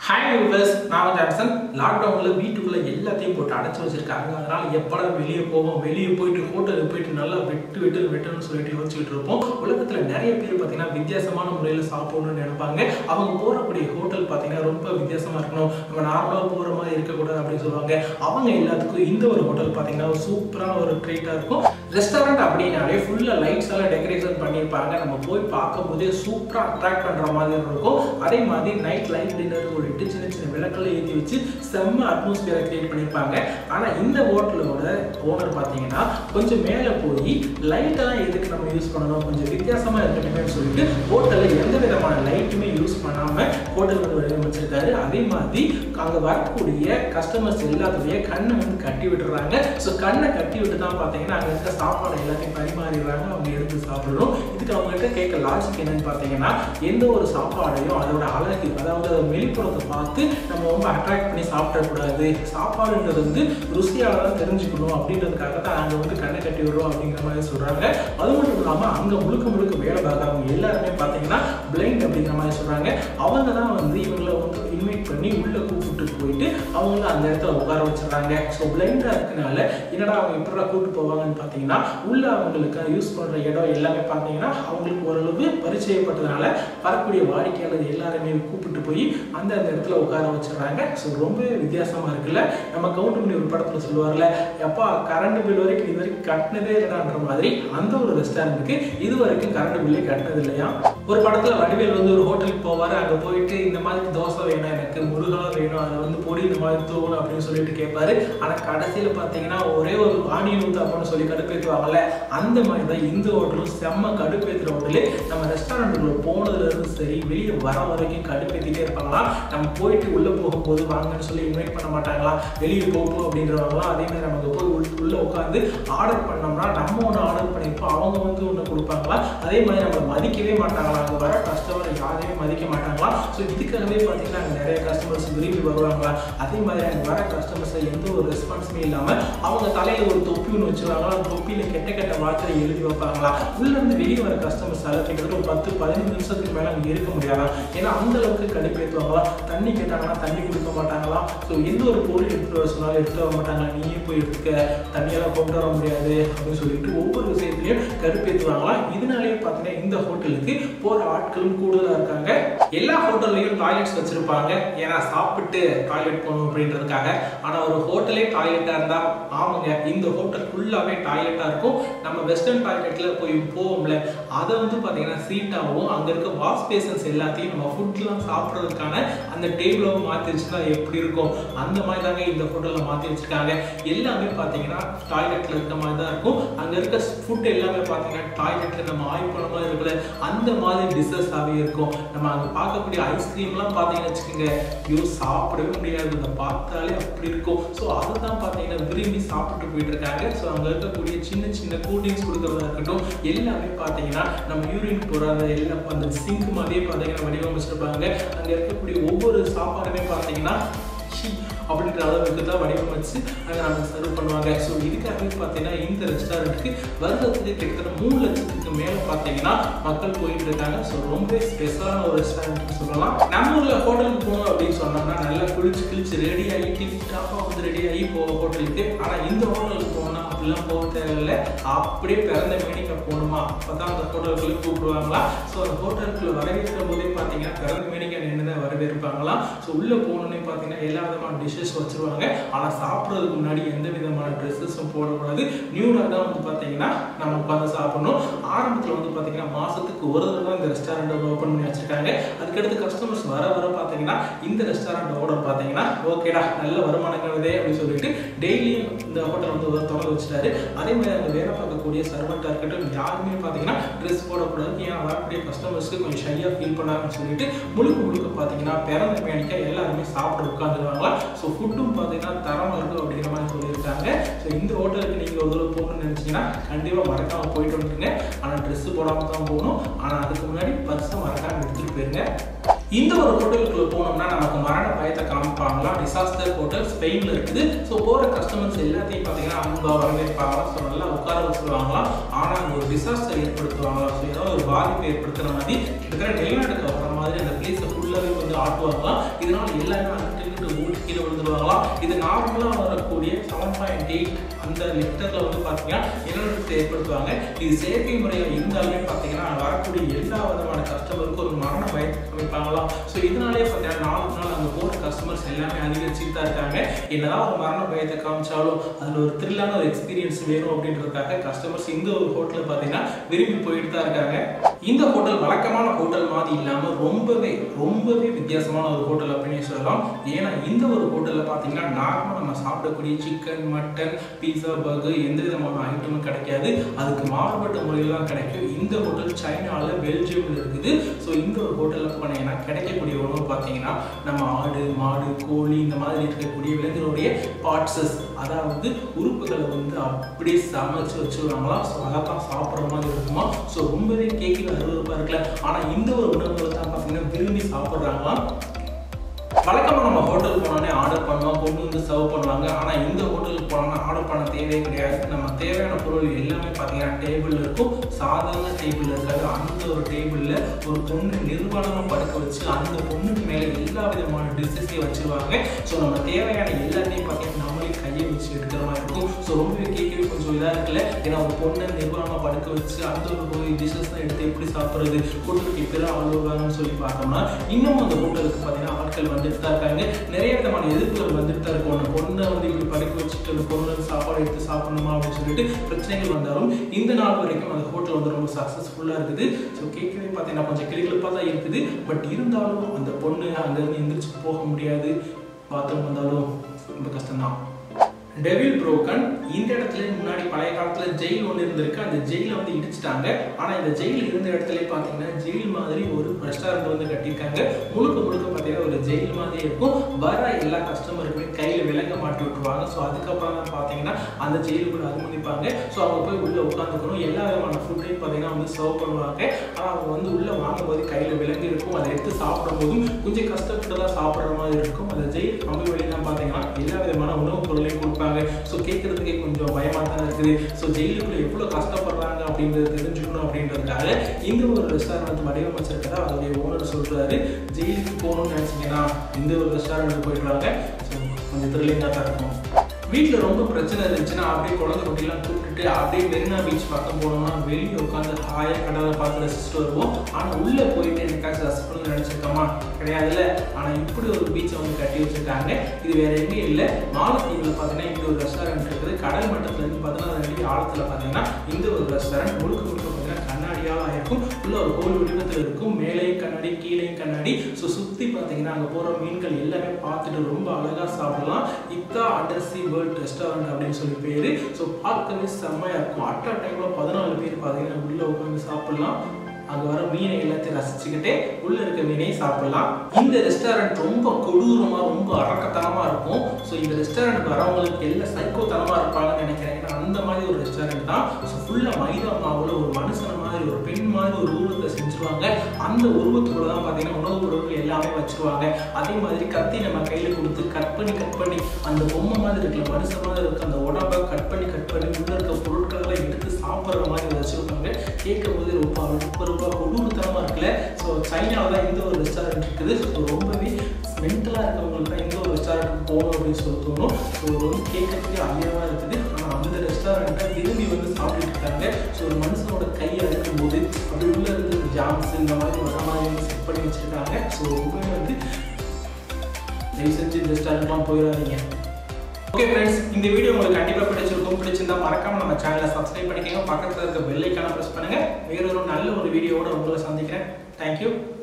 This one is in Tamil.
ஹாய் வியூவர்ஸ் நான் ஜான்சன் லாக்டவுனில் வீட்டுக்குள்ளே எல்லாத்தையும் போட்டு அடைச்சி வச்சிருக்காங்க அதனால எப்படா வெளியே போவோம் வெளியே போயிட்டு ஹோட்டலுக்கு போயிட்டு நல்லா வெட்டு வெட்டு வெட்டுன்னு சொல்லிட்டு யோசிச்சுட்டு இருப்போம் உலகத்தில் நிறைய பேர் பார்த்தீங்கன்னா வித்தியாசமான முறையில் சாப்பிடணும்னு நினைப்பாங்க அவங்க போகக்கூடிய ஹோட்டல் பார்த்தீங்கன்னா ரொம்ப வித்தியாசமாக இருக்கணும் நம்ம நார்மலாக போகிற மாதிரி இருக்கக்கூடாது அப்படின்னு சொல்லுவாங்க அவங்க எல்லாத்துக்கும் இந்த ஒரு ஹோட்டல் பார்த்தீங்கன்னா ஒரு சூப்பரான ஒரு ட்ரீட்டாக இருக்கும் ரெஸ்டாரண்ட் அப்படின்னாலே ஃபுல்லாக லைட்ஸ் எல்லாம் டெக்கரேஷன் பண்ணியிருப்பாங்க நம்ம போய் பார்க்கும்போதே சூப்பராக அட்ராக்ட் பண்ணுற மாதிரி இருக்கும் அதே மாதிரி நைட் லைட் டின்னர் சொல்லிட்டு சின்ன சின்ன விளக்கெல்லாம் ஏற்றி வச்சு செம்ம அட்மாஸ்பியரை கிரியேட் பண்ணியிருப்பாங்க ஆனால் இந்த ஹோட்டலோட ஓனர் பார்த்தீங்கன்னா கொஞ்சம் மேலே போய் லைட்டெல்லாம் எதுக்கு நம்ம யூஸ் பண்ணணும் கொஞ்சம் வித்தியாசமாக இருக்கணுமே சொல்லிட்டு ஹோட்டலில் எந்த விதமான லைட்டுமே யூஸ் பண்ணாமல் ஹோட்டல் வந்து வடிவமைச்சிருக்காரு அதே மாதிரி அங்கே வரக்கூடிய கஸ்டமர்ஸ் எல்லாத்துடைய கண்ணை வந்து கட்டி விட்டுறாங்க ஸோ கண்ணை கட்டி விட்டு தான் பார்த்தீங்கன்னா அங்கே இருக்க சாப்பாடு எல்லாத்தையும் பரிமாறிடுறாங்க அவங்க எடுத்து சாப்பிடணும் இதுக்கு அவங்ககிட்ட கேட்க லாஜிக் என்னன்னு பார்த்தீங்கன்னா எந்த ஒரு சாப்பாடையும் அதோட அழகு அதாவது அதோட வெளிப்புறத்தை பார்த்து நம்ம ரொம்ப அட்ராக்ட் பண்ணி சாப்பிடக்கூடாது சாப்பாடுன்றது வந்து ருசியால தான் தெரிஞ்சுக்கணும் அப்படின்றதுக்காக தான் அங்கே வந்து கண்ணை கட்டி விடுறோம் அப்படிங்கிற மாதிரி சொல்கிறாங்க அது மட்டும் இல்லாமல் அங்கே முழுக்க முழுக்க வேலை பார்க்குறவங்க எல்லாருமே பார்த்தீங்கன்னா பிளைண்ட் அப்படிங்கிற மாதிரி சொல்கிறாங்க அவங்க தான் வந்து இவங்களை வந்து இன்வைட் பண்ணி உள்ளே கூப்பிட்டு போயிட்டு அவங்கள அந்த இடத்துல உட்கார வச்சிடறாங்க ஸோ பிளைண்டாக இருக்கனால என்னடா அவங்க எப்படா கூப்பிட்டு போவாங்கன்னு பார்த்தீங்கன்னா உள்ள அவங்களுக்கு யூஸ் பண்ணுற இடம் எல்லாமே பார்த்தீங்கன்னா அவங்களுக்கு ஓரளவு பரிச்சயப்பட்டதுனால வரக்கூடிய வாடிக்கையாளர் எல்லாருமே கூப்பிட்டு போய் அந்த அந்த இடத்துல உட்கார வச்சிடறாங்க ஸோ ரொம்பவே வித்தியாசமாக இருக்குல்ல நம்ம கவுண்ட் பண்ணி ஒரு படத்தில் சொல்லுவார்ல எப்பா கரண்ட் பில் வரைக்கும் இது வரைக்கும் கட்டினதே இல்லைன்ற மாதிரி அந்த ஒரு ரெஸ்டாரண்ட்டுக்கு இது வரைக்கும் கரண்ட் பில்லே கட்டினது இல்லையா ஒரு படத்தில் வடிவேல் வந்து ஒரு ஹோட்டலுக்கு போவார் அங்கே போயிட்டு இந்த மாதிரி தோசை வேணும் எனக்கு முருகலாக வேணும் அதை வந்து பொடி இந்த மாதிரி தூவணும் அப்படின்னு சொல்லிட்டு கேட்பாரு ஆனால் கடைசியில் பார்த்தீங்கன்னா ஒரே ஒரு ஆனியன் ஊத்தாப்பன்னு சொல்லி கடுப்பேற்றுவாங்கல்ல அந்த மாதிரி தான் இந்த ஹோட்டலும் செம்ம கடுப்பேற்றுற ஹோட்டலு நம்ம ரெஸ்டாரண்ட்டுக்குள்ள போனதுலேருந்து சரி வெளியே வர வரைக்கும் கடுப்பேற்றிட்டே இருப்பாங்களா நம்ம போயிட்டு உள்ளே போகும்போது வாங்கன்னு சொல்லி இன்வைட் பண்ண மாட்டாங்களா வெளியே போகும் அப்படின்றவங்களாம் அதே மாதிரி நமக்கு போய் உள் உள்ளே உட்காந்து ஆர்டர் பண்ணோம்னா நம்ம ஒன்று ஆர்டர் பண்ணியிருப்போம் அவங்க வந்து ஒன்று கொடுப்பாங்களா அதே மாதிரி நம்ம மதிக்கவே மாட்டாங்களா அங்கே வர கஸ்டமர் யாரையுமே மதிக்க மாட்டாங்களா ஸோ இதுக்காகவே பார்த்தீங்கன்னா அங்கே நிறைய கஸ்டமர்ஸ் விரும்பி வருவாங்களா அதே மாதிரி அங்கே வர கஸ்டமர்ஸை எந்த ஒரு ரெஸ்பான்ஸுமே இல்லாமல் அவங்க தலையில் ஒரு தொப்பி ஒன்று வச்சுருவாங்களா அந்த தொப்பியில் கெட்ட கெட்ட வார்த்தை எழுதி வைப்பாங்களா உள்ளேருந்து வெளியே வர கஸ்டமர்ஸ் எல்லாம் கிட்டத்தட்ட ஒரு பத்து பதினஞ்சு நிமிஷத்துக்கு மேலே அங்கே இருக்க முடியாதா ஏன்னா அந்த அளவுக்கு கடுப்பேற்றுவாங்களா தண்ணி கேட்டாங்கன்னா தண்ணி கொடுக்க மாட்டாங்களா ஸோ எந்த ஒரு பொருள் எடுத்துகிட்டு வர சொன்னாலும் எடுத்துட்டு வர மாட்டாங்களா நீயே போய் எடுத்துக்க தண்ணியெல்லாம் கொண்டு வர முடியாது அப்படின்னு சொல்லிட்டு ஒவ்வொரு விஷயத்துலையும் கடுப்பேற்றுவாங்களா இதனாலேயே பார்த்தீங்கன்னா இந்த ஹோட்டலுக்கு போகிற ஆட்களும் கூடுதலாக இருக்காங்க எல்லா ஹோட்டல்லையும் டாய்லெட்ஸ் வச்சுருப்பாங்க ஏன்னா சாப்பிட்டு டாய்லெட் போகணும் அப்படின்றதுக்காக ஆனால் ஒரு ஹோட்டலே டாய்லெட்டாக இருந்தால் ஆமாங்க இந்த ஹோட்டல் ஃபுல்லாகவே டாய்லெட்டாக இருக்கும் நம்ம வெஸ்டர்ன் டாய்லெட்டில் போய் போவோம்ல அதை வந்து பார்த்தீங்கன்னா சீட்டாகவும் அங்கே இருக்க வாஷ் பேசன்ஸ் எல்லாத்தையும் நம்ம ஃபுட்லாம் சாப்பிட்றதுக்கான அந்த டேபிளாகவும் மாற்றி வச்சுருந்தா எப்படி இருக்கும் அந்த மாதிரி தாங்க இந்த ஹோட்டலில் மாற்றி வச்சுருக்காங்க எல்லாமே பார்த்தீங்கன்னா டாய்லெட்டில் இருக்க மாதிரி தான் இருக்கும் அங்கே இருக்க ஃபுட் எல்லாமே பார்த்தீங்கன்னா டாய்லெட்டில் நம்ம ஆய்வு பண்ண மாதிரி இருக்குல்ல அந்த மாதிரி டிஷ்ஷஸாகவே இருக்கும் நம்ம அங்கே பார்க்கக்கூடிய ஐஸ்கிரீம்லாம் பார்த்தீங்கன்னு வச்சுக்கோங்க ஐயோ சாப்பிடவே முடியாது அதை பார்த்தாலே அப்படி இருக்கும் ஸோ அதை தான் பார்த்தீங்கன்னா விரும்பி சாப்பிட்டு போயிட்டு இருக்காங்க ஸோ அங்கே இருக்கக்கூடிய சின்ன சின்ன கூல்ட்ரிங்க்ஸ் கொடுக்கறதா இருக்கட்டும் எல்லாமே பார்த்தீங்கன்னா நம்ம யூரின் போகிற அந்த எல்லாம் அந்த சிங்க் மாதிரியே பார்த்தீங்கன்னா வடிவமைச்சிருப்பாங்க அங்கே இருக்கக்கூடிய ஒவ்வொரு சாப்பாடுமே பார்த்தீங்கன்னா ஷீ அப்படின்ற அளவுக்கு தான் வடிவமைச்சு அங்கே நமக்கு சர்வ் பண்ணுவாங்க ஸோ இதுக்காகவே பார்த்தீங்கன்னா இந்த ரெஸ்டாரண்ட்டுக்கு வருடத்துக்கு கிட்டத்தட்ட மூணு லட்சத்துக்கு மேலே பார்த்தீங்கன்னா மக்கள் போயிட்டு இருக்காங்க ஸோ ரொம்ப ஸ்பெஷலான ஒரு ரெஸ்டாரண்ட் சொல்லலாம் நம்ம ஊரில் ஹோட்டலுக்கு போகணும் அப்படின்னு சொன்னோம்னா நல்லா குளிச்சு கிழிச்சு ரெடி ஆகி டிப்டாப்பாக வந்து ரெடி ஆகி போவோம் ஹோட்டலுக்கு ஆனால் இந்த ஹோட்டலுக்கு போனால் அப்படிலாம் போக தேவையில்லை அப்படியே பிறந்த மேனிக்க போகணுமா அப்போ தான் அந்த ஹோட்டலுக்குள்ளே கூப்பிடுவாங்களா ஸோ அந்த ஹோட்டலுக்குள்ள வரவேற்கிற போதே பார்த்தீங்கன்னா பிறந்த மேனிக்க நின்று தான் வரவேற்பாங்களா ஸோ உள்ளே போகணுன்னே பார்த்தீங்கன்னா எல்லா விதமான டிஷ்ஷஸ் வச்சுருவாங்க ஆனால் சாப்பிட்றதுக்கு முன்னாடி எந்த விதமான ட்ரெஸ்ஸஸும் போடக்கூடாது நியூடாக தான் வந்து பார்த்தீங்கன்னா நம்ம உட்காந்து சாப்பிடணும் ஆரம்பத்தில் வந்து பார்த்தீங்கன்னா மாதத்துக்கு ஒரு தடவை தான் இந்த ரெஸ்டாரண்ட் வந்து ஓப்பன் பண்ணி வச்சுருக்காங்க அதுக்கடுத்து கஸ்டமர்ஸ் வர வர பார்த்தீங்கன்னா இந்த ரெஸ்டாரண்ட் ஓட பார்த்தீங்கன்னா ஓகேடா நல்ல வருமானங்கள் வருதே அப்படின்னு சொல்லிட்டு டெய்லியும் இந்த ஹோட்டல் வந்து ஒரு திறந்து வச்சுட்டாரு அதே மாதிரி அங்கே வேலை பார்க்கக்கூடிய சர்வெண்ட்டாக இருக்கட்டும் யாருமே பார்த்தீங்கன்னா ட்ரெஸ் போடக்கூடாது ஏன் வரக்கூடிய கஸ்டமர்ஸ்க்கு கொஞ்சம் ஷையாக ஃபீல் பண்ணாங்கன்னு சொல்லிட்டு முழுக்க முழுக்க பார்த்தீங்கன்னா பிறந்த மேனிக்க எல்லாருமே சாப்பிட உட்காந்துருவாங்களா ஸோ ஃபுட்டும் பார்த்தீங்கன்னா தரமாக இருக்கும் அப்படிங்கிற மாதிரி சொல்லியிருக்காங்க ஸோ இந்த ஹோட்டலுக்கு நீங்கள் ஒரு தடவை போகணும்னு நினச்சிங்கன்னா கண்டிப்பாக மறக்காமல் போயிட்டு வந்துருங்க ஆனால் ட்ரெஸ்ஸு போடாமல் தான் போகணும் ஆனால் அதுக்கு முன்னாடி பர்ஸை மறக்காமல் எடுத்துகிட்டு போயிருங்க இந்த ஒரு ஹோட்டலுக்குள்ள போனோம்னா நமக்கு மரண பயத்தை காமிப்பாங்களாம் டிசாஸ்டர் ஹோட்டல் ஸ்பெயினில் இருக்குது ஸோ போகிற கஸ்டமர்ஸ் எல்லாத்தையும் பார்த்தீங்கன்னா அன்பா வரவேற்பாங்களாம் ஸோ நல்லா உட்கார வச்சுருவாங்களாம் ஆனால் அங்கே ஒரு டிசாஸ்டர் ஏற்படுத்துவாங்களாம் ஸோ ஏதாவது ஒரு பாதிப்பு ஏற்படுத்துகிற மாதிரி கிட்டத்தட்ட நிலநடுக்கம் வர மாதிரி அந்த பிளேஸை ஃபுல்லாகவே கொஞ்சம் காட்டுவாங்களாம் இதனால எல்லாருமே அங்கிட்டு ஓடி கீழே விழுந்துருவாங்களாம் இது நார்மலாக வரக்கூடிய செவன் பாயிண்ட் எயிட் அந்த லிட்டரில் வந்து பார்த்தீங்கன்னா நிலநடுக்கத்தை ஏற்படுத்துவாங்க இது செயற்கை முறையில் இருந்தாலுமே பார்த்தீங்கன்னா வரக்கூடிய எல்லா விதமான கஸ்டமருக்கும் ஒரு மரண பயத்தை அமைப்பாங்களாம் ஸோ இதனாலே பார்த்தீங்கன்னா நாளுக்கு நாள் அங்கே போகிற கஸ்டமர்ஸ் எல்லாமே அதிகரிச்சுட்டு தான் இருக்காங்க என்னதான் ஒரு மரண பயத்தை காமிச்சாலும் அதில் ஒரு த்ரில்லான ஒரு எக்ஸ்பீரியன்ஸ் வேணும் அப்படின்றதுக்காக கஸ்டமர்ஸ் இந்த ஒரு ஹோட்டலில் பார்த்தீங்கன்னா விரும்பி போயிட்டு தான் இருக்காங்க இந்த ஹோட்டல் வழக்கமான ஹோட்டல் மாதிரி இல்லாமல் ரொம்பவே ரொம்பவே வித்தியாசமான ஒரு ஹோட்டல் அப்படின்னு சொல்லலாம் ஏன்னா இந்த ஒரு ஹோட்டலில் பார்த்தீங்கன்னா நார்மலாக நம்ம சாப்பிடக்கூடிய சிக்கன் மட்டன் பீஸா பர்கர் எந்த விதமான ஐட்டமும் கிடைக்காது அதுக்கு மாறுபட்ட முறையில் தான் கிடைக்கும் இந்த ஹோட்டல் சைனாவில் பெல்ஜியமில் இருக்குது ஸோ இந்த ஒரு ஹோட்டலில் போனீங்கன்னா கிடைக்கக்கூடிய உணவு பார்த்தீங்கன்னா நம்ம ஆடு மாடு கோழி இந்த மாதிரி இருக்கக்கூடிய விலங்குகளுடைய பார்ட்ஸஸ் அதாவது உறுப்புகளை வந்து அப்படியே சமைச்சு வச்சுருவாங்களாம் ஸோ அதை தான் சாப்பிட்ற மாதிரி இருக்குமா ஸோ ரொம்பவே கேட்கவே அருவருப்பாக இருக்குல்ல ஆனால் இந்த ஒரு உணவுகளை தான் பார்த்தீங்கன்னா விரும்பி சாப்பிட்றாங்களாம் வழக்கமாக நம்ம ஹோட்டல் போனோடனே ஆர்டர் பண்ணுவோம் கொண்டு வந்து சர்வ் பண்ணுவாங்க ஆனால் இந்த ஹோட்டலுக்கு போனோம்னா ஆர்டர் பண்ண தேவையே கிடையாது நம்ம தேவையான பொருள் எல்லாமே பார்த்தீங்கன்னா டேபிள் இருக்கும் சாதாரண டேபிள் இருக்காது அந்த ஒரு டேபிளில் ஒரு பொண்ணு நிர்வாணமாக படுக்க வச்சு அந்த பொண்ணுக்கு மேலே எல்லா விதமான டிஷ்ஷஸையும் வச்சுருவாங்க ஸோ நம்ம தேவையான எல்லாத்தையும் பார்த்தீங்கன்னா நம்மளே கையை வச்சு எடுக்கிற மாதிரி இருக்கும் ஸோ ரொம்பவே கேட்கவே கொஞ்சம் இதாக இருக்குல்ல ஏன்னா ஒரு பொண்ணை நிர்வாணமாக படுக்க வச்சு அந்த ஒரு டிஷ்ஷஸ் தான் எடுத்து எப்படி சாப்பிட்றது ஹோட்டலுக்கு எப்படி தான் அவ்வளோவாங்கன்னு சொல்லி பார்த்தோம்னா இன்னும் அந்த ஹோட்டலுக்கு பார்த்தீங்கன்னா ஆட்கள் வந்துட்டு தான் இருக்காங்க நிறைய விதமான எதிர்ப்புகள் வந்துட்டு தான் இருக்கும் அந்த பொண்ணை வந்து இப்படி படுக்க வச்சுட்டு அந்த பொண்ணு சாப்பாடு எடுத்து சாப்பிடணுமா அப்படின்னு சொல்லிட்டு பிரச்சனைகள் வந்தாலும் இந்த நாள் வரைக்கும் அந்த ஹோட்டல் வந்து ரொம்ப சக்ஸஸ்ஃபுல்லாக இருக்குது ஸோ கேட்கவே பார்த்தீங்கன்னா கொஞ்சம் கிளிகளிப்பாக தான் இருக்குது பட் இருந்தாலும் அந்த பொண்ணு அங்கேருந்து எந்திரிச்சு போக முடியாது பாத்ரூம் வந்தாலும் ரொம்ப கஷ்டம்தான் டெவில் புரோக்கன் இந்த இடத்துல முன்னாடி பழைய காலத்தில் ஜெயில் ஒன்று இருந்திருக்கு அந்த ஜெயிலை வந்து இடிச்சிட்டாங்க ஆனால் இந்த ஜெயில் இருந்த இடத்துல பார்த்தீங்கன்னா ஜெயில் மாதிரி ஒரு ரெஸ்டாரண்ட் வந்து கட்டியிருக்காங்க முழுக்க முழுக்க பார்த்தீங்கன்னா ஒரு ஜெயில் மாதிரி இருக்கும் வர எல்லா கஸ்டமருக்குமே கையில் விலங்க மாட்டி விட்டுருவாங்க ஸோ அதுக்கப்புறம் தான் பார்த்தீங்கன்னா அந்த ஜெயிலுக்குள்ள அனுமதிப்பாங்க ஸோ அவங்க போய் உள்ளே உட்காந்துக்கணும் எல்லா விதமான ஃபுட்டையும் பார்த்தீங்கன்னா வந்து சர்வ் பண்ணுவாங்க ஆனால் அவங்க வந்து உள்ளே வாங்கும்போது கையில் விலங்கு இருக்கும் அதை எடுத்து சாப்பிடும்போதும் கொஞ்சம் கஷ்டப்பட்டு தான் சாப்பிட்ற மாதிரி இருக்கும் அந்த ஜெயில் கம்பி வழியெல்லாம் பார்த்தீங்கன்னா எல்லா விதமான உணவுப் பொருளையும் கொடுப்பாங்க ஸோ கேட்குறதுக்கே கொஞ்சம் பயமாக தான் இருக்குது ஸோ ஜெயிலுக்குள்ள எவ்வளோ கஷ்டப்படுறாங்க அப்படின்றது தெரிஞ்சுக்கணும் அப்படின்றதுக்காக இந்த ஒரு ரெஸ்டாரண்ட் வடிவமைச்சிருக்கிறதா அதோடைய ஓனர் சொல்கிறாரு ஜெயிலுக்கு போகணும்னு நினச்சிங்கன்னா இந்த ஒரு ரெஸ்டாரண்ட் போயிட்டு வாங்க ஸோ கொஞ்சம் த்ரில்லிங்காக தான் இருக்கும் வீட்டில் ரொம்ப பிரச்சனை இருந்துச்சுன்னா அப்படியே குழந்தை குட்டிலாம் கூப்பிட்டுட்டு அப்படியே மெரினா பீச் பக்கம் போனோம்னா வெளியே உட்காந்து ஹாயாக கடலை பார்த்து ரசிச்சுட்டு வருவோம் ஆனால் உள்ளே போயிட்டு எனக்காச்சும் ரசிக்கணும்னு நினச்சிருக்கோமா கிடையாதுல்ல ஆனால் இப்படி ஒரு பீச்சை வந்து கட்டி வச்சிருக்காங்க இது வேற எங்கேயும் இல்லை மாலத்தீவில் பார்த்தீங்கன்னா இப்படி ஒரு ரெஸ்டாரண்ட் இருக்குது கடல் மட்டத்துலேருந்து பதினாறு அடி ஆழத்தில் பார்த்தீங்கன்னா இந்த ஒரு ரெஸ்டாரண்ட் முழுக்க முழுக்க பார்த்தீங்கன்னா கண்ணாடியால் இருக்கும் உள்ள ஒரு கோல் வடிவத்தில் இருக்கும் மேலேயும் கண்ணாடி கீழேயும் கண்ணாடி ஸோ சுற்றி பார்த்தீங்கன்னா அங்கே போகிற மீன்கள் எல்லாமே பார்த்துட்டு ரொம்ப அழகாக சாப்பிடலாம் இத்தா அண்டர் சி வேர்ல்ட் ரெஸ்டாரண்ட் அப்படின்னு சொல்லி பேர் ஸோ பார்க்கவே செம்மையாக இருக்கும் அட் அ டைமில் பதினாலு பேர் பார்த்தீங்கன்னா உள்ளே உட்காந்து சாப்பிடலாம் அங்கே வர மீனை எல்லாத்தையும் ரசிச்சுக்கிட்டே உள்ள இருக்க மீனையும் சாப்பிடலாம் இந்த ரெஸ்டாரண்ட் ரொம்ப கொடூரமாக ரொம்ப அரக்கத்தனமாக இருக்கும் ஸோ இந்த ரெஸ்டாரண்ட் வரவங்களுக்கு எல்லாம் சைக்கோத்தனமாக இருப்பாங்கன்னு நினைக்கிறேன் ஏன்னா அந்த மாதிரி ஒரு ரெஸ்டாரண்ட் தான் ஸோ ஃபுல்லாக மைதா மாவில் ஒரு மனுஷன் மாதிரி ஒரு பெண் மாதிரி ஒரு உருவத்தை செஞ்சுருவாங்க அந்த உருவத்துக்குள்ள தான் பார்த்தீங்கன்னா உணவுப் பொருட்கள் எல்லாமே வச்சிருவாங்க அதே மாதிரி கத்தி நம்ம கையில் கொடுத்து கட் பண்ணி கட் பண்ணி அந்த பொம்மை மாதிரி இருக்குல்ல மனுஷன் மாதிரி இருக்க அந்த உடம்பை கட் பண்ணி கட் பண்ணி உள்ள இருக்க பொருட்களெல்லாம் எடுத்து சாப்பிட்ற மாதிரி வச்சிருப்பாங்க கேட்கும் போது ரொம்ப ரொம்ப ரொம்ப கொடூரத்தனமாக இருக்குல்ல ஸோ சைனாவில் தான் இந்த ஒரு ரெஸ்டாரண்ட் இருக்குது ஸோ ரொம்பவே மென்டலாக இருக்கவங்களுக்கு தான் இந்த ஒரு ரெஸ்டாரண்ட் போகணும் அப்படின்னு சொல்லி தோணும் ஸோ இது வந்து கேட்கறதுக்கு அழியமாக இருக்குது ஆனால் அந்த ரெஸ்டாரண்ட்டை விரும்பி வந்து சாப்பிட்டுட்டு இருக்காங்க ஸோ ஒரு மனுஷனோட கையை அழுக்கும் போது அப்படி உள்ள இருந்து ஜாம்ஸ் இந்த மாதிரி வர மாதிரி வந்து செட் பண்ணி வச்சுருக்காங்க ஸோ ரொம்பவே வந்து தயவு செஞ்சு இந்த ரெஸ்டாரண்ட்லாம் போயிடாதீங்க ஓகே ஃப்ரெண்ட்ஸ் இந்த வீடியோ உங்களுக்கு கண்டிப்பாக பிடிச்சிருக்கும் பிடிச்சிருந்தா மறக்காம நம்ம சேனலை சப்ஸ்கிரைப் பண்ணிக்கோங்க பக்கத்தில் இருக்க பெல் ஐக்கான ப்ரெஸ் பண்ணுங்க வேற ஒரு நல்ல ஒரு வீடியோவோட உங்களை சந்திக்கிறேன் தேங்க்யூ